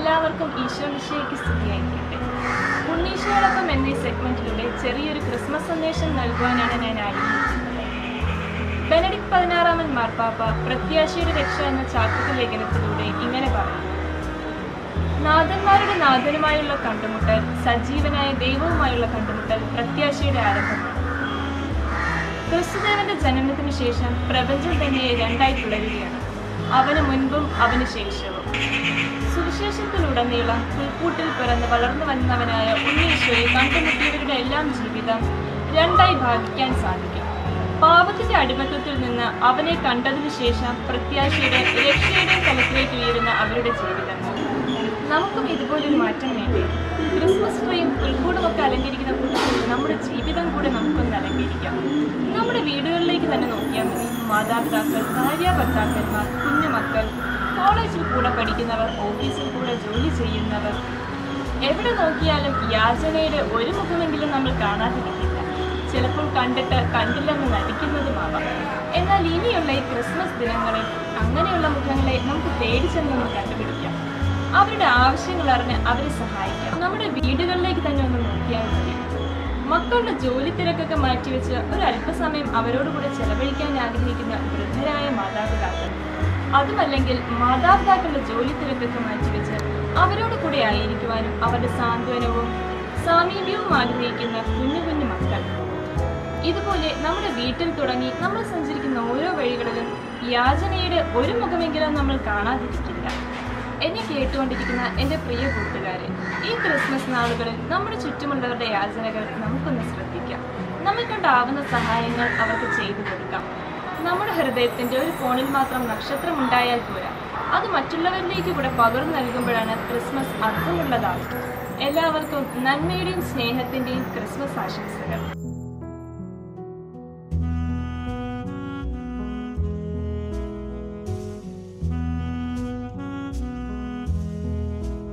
എല്ലാവർക്കും ഈശോ മിശിഹയ്ക്ക് സ്തുതിയായിരിക്കട്ടെ ഉണ്ണീശോടൊപ്പം എന്ന ഈ സെഗ്മെന്റിലൂടെ ചെറിയൊരു ക്രിസ്മസ് സന്ദേശം നൽകുവാനാണ് ഞാൻ ആഗ്രഹിക്കുന്നത് ബെനഡിക് പതിനാറാമൻ മാർപ്പാപ്പ പ്രത്യാശയുടെ രക്ഷ എന്ന ചാക്രിക ലേഖനത്തിലൂടെ ഇങ്ങനെ പറയുന്നു നാഥന്മാരുടെ നാഥനുമായുള്ള കണ്ടുമുട്ടൽ സജീവനായ ദൈവവുമായുള്ള കണ്ടുമുട്ടൽ പ്രത്യാശയുടെ ആരംഭമാണ് ക്രിസ്തുദേവന്റെ ജനനത്തിനു ശേഷം പ്രപഞ്ചം തന്നെ രണ്ടായി തുടരുകയാണ് അവന് മുൻപും അവന് ശേഷവും സുവിശേഷത്തിലുടനീളം പുൽക്കൂട്ടിൽ പിറന്ന് വളർന്നു വന്നവനായ ഉണ്ണീശോയെ കണ്ടുമുട്ടിയവരുടെ എല്ലാം ജീവിതം രണ്ടായി ഭാഗിക്കാൻ സാധിക്കും പാപത്തിന്റെ അടിമത്തത്തിൽ നിന്ന് അവനെ കണ്ടതിനു ശേഷം പ്രത്യാശയുടെ രക്ഷയുടെ തലത്തിലേക്ക് ഉയരുന്ന അവരുടെ ജീവിതങ്ങൾ നമുക്കും ഇതുപോലൊരു മാറ്റം വേണ്ടി ക്രിസ്മസ് ട്രീയും പുൽക്കൂടുമൊക്കെ അലങ്കരിക്കുന്ന കൂട്ടത്തിൽ നമ്മുടെ ജീവിതം കൂടെ നമുക്കൊന്ന് അലങ്കരിക്കാം നമ്മുടെ വീടുകളിലേക്ക് തന്നെ നോക്കിയാൽ മതി മാതാപിതാക്കൾ ഭാര്യ ഭർത്താക്കന്മാർ കുഞ്ഞുമക്കൾ കോളേജിൽ കൂടെ പഠിക്കുന്നവർ ഓഫീസിൽ കൂടെ ജോലി ചെയ്യുന്നവർ എവിടെ നോക്കിയാലും യാചനയുടെ ഒരു മുഖമെങ്കിലും നമ്മൾ കാണാതിരിക്കില്ല ചിലപ്പോൾ കണ്ടിട്ട് കണ്ടില്ലെന്ന് നടിക്കുന്നതുമാവാം എന്നാൽ ഇനിയുള്ള ഈ ക്രിസ്മസ് ദിനങ്ങളിൽ അങ്ങനെയുള്ള മുഖങ്ങളെ നമുക്ക് തേടി ചെന്നൊന്ന് കണ്ടുപിടിക്കാം അവരുടെ ആവശ്യങ്ങൾ അറിഞ്ഞ് അവരെ സഹായിക്കാം നമ്മുടെ വീടുകളിലേക്ക് തന്നെ ഒന്ന് നോക്കിയാൽ മതി മക്കളുടെ ജോലി തിരക്കൊക്കെ മാറ്റിവെച്ച് ഒരു അല്പസമയം അവരോട് കൂടെ ചെലവഴിക്കാൻ ആഗ്രഹിക്കുന്ന വൃദ്ധരായ മാതാപിതാക്കൾ അതുമല്ലെങ്കിൽ മാതാപിതാക്കളുടെ ജോലി തിരക്കൊക്കെ മാറ്റിവെച്ച് അവരോട് കൂടെ ആയിരിക്കുവാനും അവരുടെ സാന്ത്വനവും സാമീപ്യവും ആഗ്രഹിക്കുന്ന കുഞ്ഞു കുഞ്ഞു മക്കൾ ഇതുപോലെ നമ്മുടെ വീട്ടിൽ തുടങ്ങി നമ്മൾ സഞ്ചരിക്കുന്ന ഓരോ വഴികളിലും യാചനയുടെ ഒരു മുഖമെങ്കിലും നമ്മൾ കാണാതിരിക്കില്ല എന്നെ കേട്ടുകൊണ്ടിരിക്കുന്ന എൻ്റെ പ്രിയ കൂട്ടുകാരെ ഈ ക്രിസ്മസ് നാളുകളിൽ നമ്മുടെ ചുറ്റുമുള്ളവരുടെ യാചനകൾ നമുക്കൊന്ന് ശ്രദ്ധിക്കാം നമ്മെ കൊണ്ടാവുന്ന സഹായങ്ങൾ അവർക്ക് ചെയ്തു കൊടുക്കാം നമ്മുടെ ഹൃദയത്തിൻ്റെ ഒരു കോണിൽ മാത്രം നക്ഷത്രം ഉണ്ടായാൽ പോരാ അത് മറ്റുള്ളവരിലേക്ക് കൂടെ പകർന്നു നൽകുമ്പോഴാണ് ക്രിസ്മസ് അർത്ഥമുള്ളതാകുന്നത് എല്ലാവർക്കും നന്മയുടെയും സ്നേഹത്തിൻ്റെയും ക്രിസ്മസ് ആശംസകൾ